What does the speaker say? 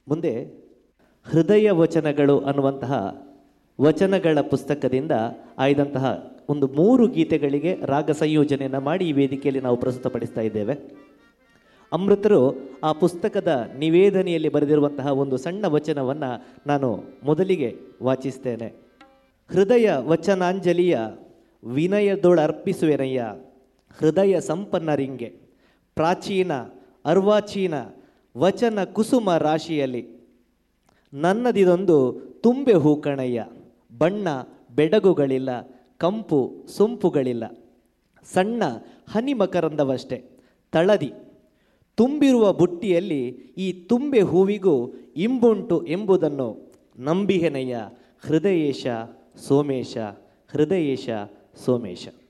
ಮುಂದೆ ಹೃದಯ ವಚನಗಳು ಅನ್ನುವಂತಹ ವಚನಗಳ ಪುಸ್ತಕದಿಂದ ಆಯ್ದಂತಹ ಒಂದು ಮೂರು ಗೀತೆಗಳಿಗೆ ರಾಗ ಸಂಯೋಜನೆಯನ್ನು ಮಾಡಿ ಈ ವೇದಿಕೆಯಲ್ಲಿ ನಾವು ಪ್ರಸ್ತುತಪಡಿಸ್ತಾ ಇದ್ದೇವೆ ಅಮೃತರು ಆ ಪುಸ್ತಕದ ನಿವೇದನೆಯಲ್ಲಿ ಬರೆದಿರುವಂತಹ ಒಂದು ಸಣ್ಣ ವಚನವನ್ನು ನಾನು ಮೊದಲಿಗೆ ವಾಚಿಸ್ತೇನೆ ಹೃದಯ ವಚನಾಂಜಲಿಯ ವಿನಯದೊಳರ್ಪಿಸುವೆನಯ್ಯ ಹೃದಯ ಸಂಪನ್ನರಿಂಗೆ ಪ್ರಾಚೀನ ಅರ್ವಾಚೀನ ವಚನ ಕುಸುಮ ರಾಶಿಯಲ್ಲಿ ನನ್ನದಿದೊಂದು ತುಂಬೆ ಹೂಕಣಯ್ಯ ಬಣ್ಣ ಬೆಡಗುಗಳಿಲ್ಲ ಕಂಪು ಸೊಂಪುಗಳಿಲ್ಲ ಸಣ್ಣ ಹನಿ ಮಕರಂದವಷ್ಟೇ ತಳದಿ ತುಂಬಿರುವ ಬುಟ್ಟಿಯಲ್ಲಿ ಈ ತುಂಬೆ ಹೂವಿಗೂ ಇಂಬುಂಟು ಎಂಬುದನ್ನು ನಂಬಿಹೆನೆಯ ಹೃದಯೇಶ ಸೋಮೇಶ ಹೃದಯೇಶ ಸೋಮೇಶ